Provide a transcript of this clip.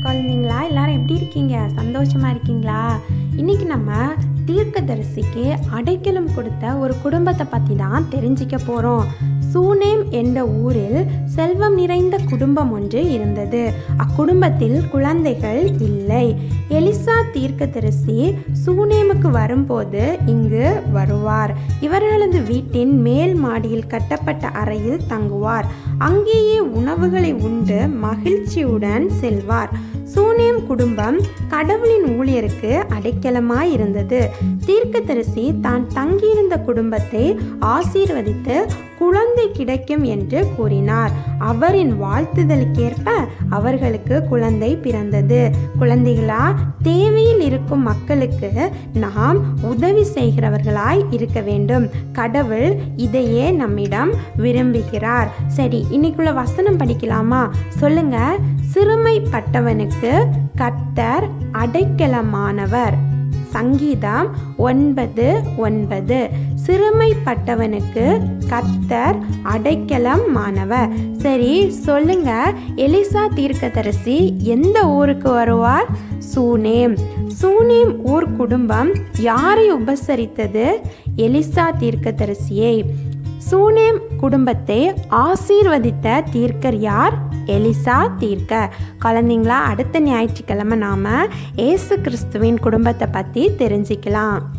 குழந்தைங்களா எல்லாரும் எப்படி இருக்கீங்க சந்தோஷமா இருக்கீங்களா இன்னைக்கு நம்ம தீர்க்கதரிசிக்கு அடைக்கலம் கொடுத்த ஒரு குடும்பத்தை பற்றி தான் தெரிஞ்சிக்க போகிறோம் சூனேம் என்ற ஊரில் செல்வம் நிறைந்த குடும்பம் ஒன்று இருந்தது அக்குடும்பத்தில் குழந்தைகள் இல்லை எலிசா தீர்க்கதரிசி சூனேமுக்கு வரும்போது இங்கு வருவார் இவர்களது வீட்டின் மேல் மாடியில் கட்டப்பட்ட அறையில் தங்குவார் அங்கேயே உணவுகளை உண்டு மகிழ்ச்சியுடன் செல்வார் சூனேம் குடும்பம் கடவுளின் ஊழியருக்கு அடைக்கலமாய் இருந்தது தீர்க்கதரிசி தான் தங்கியிருந்த குடும்பத்தை ஆசீர்வதித்து குழந்தை கிடைக்கும் என்று கூறினார் அவரின் வாழ்த்துதலுக்கேற்ப அவர்களுக்கு குழந்தை பிறந்தது குழந்தைகளா தேவையில் இருக்கும் மக்களுக்கு நாம் உதவி செய்கிறவர்களாய் இருக்க வேண்டும் கடவுள் இதையே நம்மிடம் விரும்புகிறார் சரி இன்னைக்குள்ள வசனம் படிக்கலாமா சொல்லுங்க சிறுமைப்பட்டவனுக்கு கர்த்தர் அடைக்கலமானவர் சங்கீதம் ஒன்பது ஒன்பது சிறுமைப்பட்டவனுக்கு கர்த்தர் அடைக்கலம் மாணவர் சரி சொல்லுங்க எலிசா தீர்க்கதரிசி எந்த ஊருக்கு வருவார் சூனேம் சூனேம் ஊர் குடும்பம் யாரை உபசரித்தது எலிசா தீர்க்கதரிசியை சூனேம் குடும்பத்தை ஆசீர்வதித்த தீர்க்கர் யார் எலிசா தீர்க்க குழந்தைங்களா அடுத்த ஞாயிற்றுக்கிழமை நாம ஏசு கிறிஸ்துவின் குடும்பத்தை பற்றி தெரிஞ்சுக்கலாம்